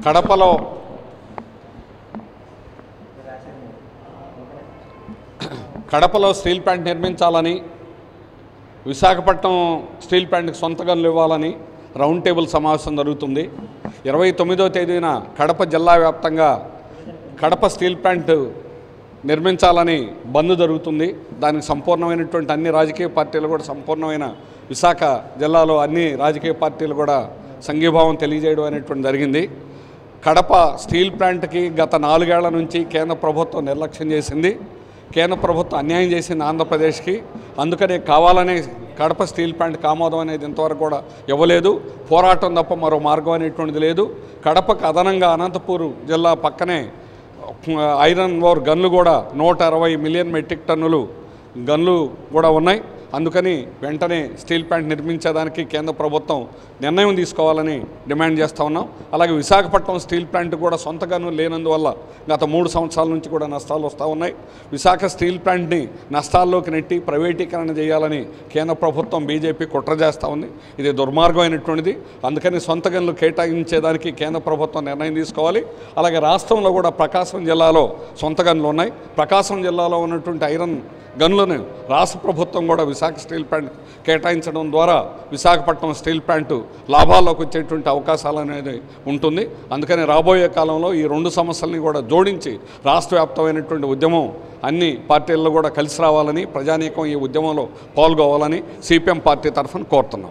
కడపలో కడపలో steel plant నిర్మించాలని విశాఖపట్నం స్టీల్ ప్లాంట్కి సొంత గనులు ఇవ్వాలని రౌండ్ టేబుల్ సమావేశం జరుగుతుంది ఇరవై తొమ్మిదో తేదీన కడప జిల్లా వ్యాప్తంగా కడప స్టీల్ ప్లాంట్ నిర్మించాలని బంద్ జరుగుతుంది దానికి సంపూర్ణమైనటువంటి అన్ని రాజకీయ పార్టీలు కూడా సంపూర్ణమైన విశాఖ జిల్లాలో అన్ని రాజకీయ పార్టీలు కూడా సంఘీభావం తెలియజేయడం అనేటువంటి జరిగింది కడప స్టీల్ ప్లాంట్కి గత నాలుగేళ్ల నుంచి కేంద్ర ప్రభుత్వం నిర్లక్ష్యం చేసింది కేంద్ర ప్రభుత్వం అన్యాయం చేసింది ఆంధ్రప్రదేశ్కి అందుకనే కావాలనే కడప స్టీల్ ప్లాంట్కి ఆమోదం అనేది ఇంతవరకు కూడా ఇవ్వలేదు పోరాటం తప్ప మరో మార్గం అనేటువంటిది లేదు కడపకు అదనంగా అనంతపూర్ జిల్లా పక్కనే ఐరన్ ఓర్ గన్లు కూడా నూట అరవై మిలియన్ మెట్రిక్ టన్నులు గన్లు కూడా ఉన్నాయి అందుకని వెంటనే స్టీల్ ప్లాంట్ నిర్మించేదానికి కేంద్ర ప్రభుత్వం నిర్ణయం తీసుకోవాలని డిమాండ్ చేస్తూ ఉన్నాం అలాగే విశాఖపట్నం స్టీల్ ప్లాంట్ కూడా సొంత గనులు లేనందువల్ల గత మూడు సంవత్సరాల నుంచి కూడా నష్టాలు వస్తూ ఉన్నాయి విశాఖ స్టీల్ ప్లాంట్ని నష్టాల్లోకి నెట్టి ప్రైవేటీకరణ చేయాలని కేంద్ర ప్రభుత్వం బీజేపీ కుట్ర చేస్తూ ఉంది ఇది దుర్మార్గమైనటువంటిది అందుకని సొంత గనులు కేటాయించేదానికి కేంద్ర ప్రభుత్వం నిర్ణయం తీసుకోవాలి అలాగే రాష్ట్రంలో కూడా ప్రకాశం జిల్లాలో సొంత గనులు ఉన్నాయి ప్రకాశం జిల్లాలో ఉన్నటువంటి ఐరన్ గనులను రాష్ట్ర ప్రభుత్వం కూడా విశాఖ స్టీల్ ప్లాంట్ కేటాయించడం ద్వారా విశాఖపట్నం స్టీల్ ప్లాంట్ లాభాల్లోకి వచ్చేటువంటి అవకాశాలు అనేది ఉంటుంది అందుకని రాబోయే కాలంలో ఈ రెండు సమస్యల్ని కూడా జోడించి రాష్ట్ర వ్యాప్తమైనటువంటి ఉద్యమం అన్ని పార్టీల్లో కూడా కలిసి రావాలని ప్రజానీకం ఈ ఉద్యమంలో పాల్గొవాలని సిపిఎం పార్టీ తరఫున కోరుతున్నాం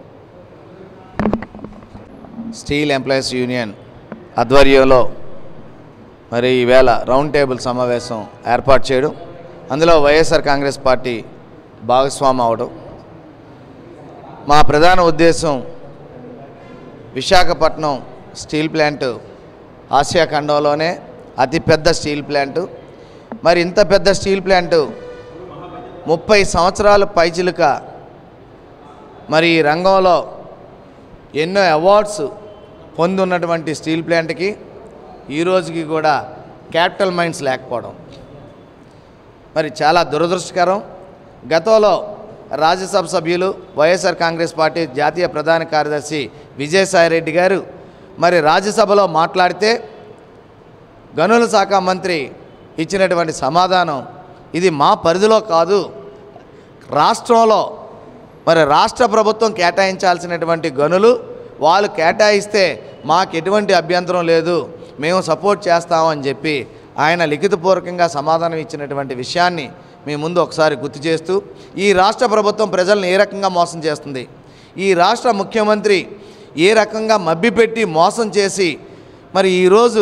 స్టీల్ ఎంప్లాయీస్ యూనియన్ ఆధ్వర్యంలో మరి ఈవేళ రౌండ్ టేబుల్ సమావేశం ఏర్పాటు చేయడం అందులో వైఎస్ఆర్ కాంగ్రెస్ పార్టీ భాగస్వామి అవడం మా ప్రధాన ఉద్దేశం విశాఖపట్నం స్టీల్ ప్లాంట్ ఆసియా ఖండంలోనే అతిపెద్ద స్టీల్ ప్లాంటు మరి ఇంత పెద్ద స్టీల్ ప్లాంటు ముప్పై సంవత్సరాల పైచిలుక మరి ఈ రంగంలో ఎన్నో అవార్డ్స్ పొంది ఉన్నటువంటి స్టీల్ ప్లాంట్కి ఈ రోజుకి కూడా క్యాపిటల్ మైన్స్ లేకపోవడం మరి చాలా దురదృష్టకరం గతంలో రాజ్యసభ సభ్యులు వైఎస్ఆర్ కాంగ్రెస్ పార్టీ జాతీయ ప్రధాన కార్యదర్శి విజయసాయిరెడ్డి గారు మరి రాజ్యసభలో మాట్లాడితే గనుల శాఖ మంత్రి ఇచ్చినటువంటి సమాధానం ఇది మా పరిధిలో కాదు రాష్ట్రంలో మరి రాష్ట్ర ప్రభుత్వం కేటాయించాల్సినటువంటి గనులు వాళ్ళు కేటాయిస్తే మాకు ఎటువంటి అభ్యంతరం లేదు మేము సపోర్ట్ చేస్తామని చెప్పి ఆయన లిఖితపూర్వకంగా సమాధానం ఇచ్చినటువంటి విషయాన్ని మీ ముందు ఒకసారి గుర్తు చేస్తూ ఈ రాష్ట్ర ప్రభుత్వం ప్రజలను ఏ రకంగా మోసం చేస్తుంది ఈ రాష్ట్ర ముఖ్యమంత్రి ఏ రకంగా మభ్యపెట్టి మోసం చేసి మరి ఈరోజు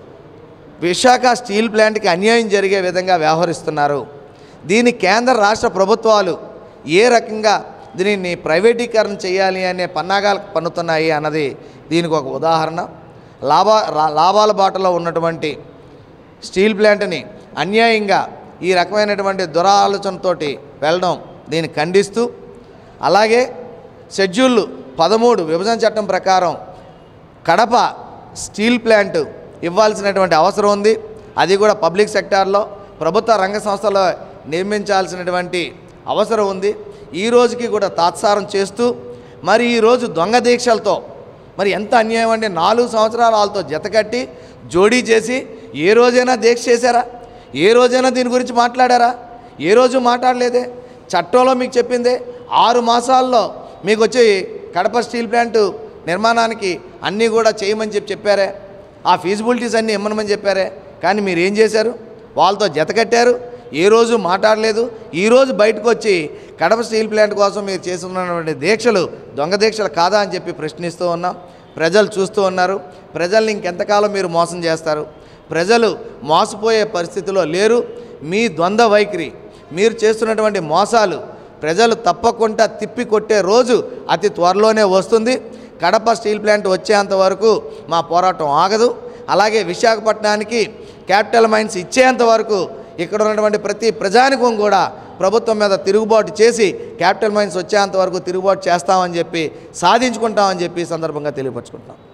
విశాఖ స్టీల్ ప్లాంట్కి అన్యాయం జరిగే విధంగా వ్యవహరిస్తున్నారు దీని కేంద్ర రాష్ట్ర ప్రభుత్వాలు ఏ రకంగా దీనిని ప్రైవేటీకరణ చేయాలి అనే పన్నాగాలు పన్నుతున్నాయి అన్నది దీనికి ఒక ఉదాహరణ లాభ రా- లాభాల బాటలో ఉన్నటువంటి స్టీల్ ప్లాంట్ని అన్యాయంగా ఈ రకమైనటువంటి దురాలోచనతోటి వెళ్ళడం దీన్ని ఖండిస్తూ అలాగే షెడ్యూల్ పదమూడు విభజన చట్టం ప్రకారం కడప స్టీల్ ప్లాంట్ ఇవ్వాల్సినటువంటి అవసరం ఉంది అది కూడా పబ్లిక్ సెక్టార్లో ప్రభుత్వ రంగ సంస్థలో నిర్మించాల్సినటువంటి అవసరం ఉంది ఈ రోజుకి కూడా తాత్సారం చేస్తూ మరి ఈరోజు దొంగ దీక్షలతో మరి ఎంత అన్యాయం అంటే నాలుగు సంవత్సరాలు వాళ్ళతో జతకట్టి జోడీ చేసి ఏ రోజైనా దీక్ష చేశారా ఏ రోజైనా దీని గురించి మాట్లాడారా ఏ రోజు మాట్లాడలేదే చట్టంలో మీకు చెప్పిందే ఆరు మాసాల్లో మీకు వచ్చి కడప స్టీల్ ప్లాంట్ నిర్మాణానికి అన్నీ కూడా చేయమని చెప్పి చెప్పారే ఆ ఫీజిబిలిటీస్ అన్నీ ఇమ్మనమని చెప్పారే కానీ మీరు ఏం చేశారు వాళ్ళతో జతకట్టారు ఏ రోజు మాట్లాడలేదు ఈరోజు బయటకు వచ్చి కడప స్టీల్ ప్లాంట్ కోసం మీరు చేస్తున్నటువంటి దీక్షలు దొంగ దీక్షలు కాదా అని చెప్పి ప్రశ్నిస్తూ ఉన్నాం ప్రజలు చూస్తూ ఉన్నారు ప్రజల్ని ఇంకెంతకాలం మీరు మోసం చేస్తారు ప్రజలు మోసపోయే పరిస్థితిలో లేరు మీ ద్వంద్వ వైఖరి మీరు చేస్తున్నటువంటి మోసాలు ప్రజలు తప్పకుండా తిప్పి కొట్టే రోజు అతి త్వరలోనే వస్తుంది కడప స్టీల్ ప్లాంట్ వచ్చేంత వరకు మా పోరాటం ఆగదు అలాగే విశాఖపట్నానికి క్యాపిటల్ మైన్స్ ఇచ్చేంత వరకు ఇక్కడ ఉన్నటువంటి ప్రతి ప్రజానికం కూడా ప్రభుత్వం మీద తిరుగుబాటు చేసి క్యాపిటల్ మైన్స్ వచ్చేంత వరకు తిరుగుబాటు చేస్తామని చెప్పి సాధించుకుంటామని చెప్పి ఈ సందర్భంగా తెలియపరచుకుంటాం